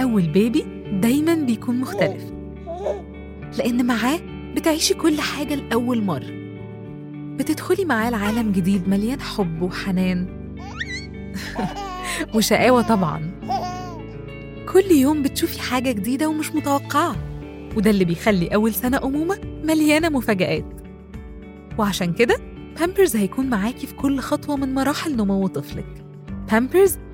أول بيبي دايما بيكون مختلف لأن معاه بتعيشي كل حاجة لأول مرة بتدخلي معاه لعالم جديد مليان حب وحنان وشقاوة طبعا كل يوم بتشوفي حاجة جديدة ومش متوقعة وده اللي بيخلي أول سنة أمومة مليانة مفاجآت وعشان كده بامبرز هيكون معاكي في كل خطوة من مراحل نمو طفلك بامبرز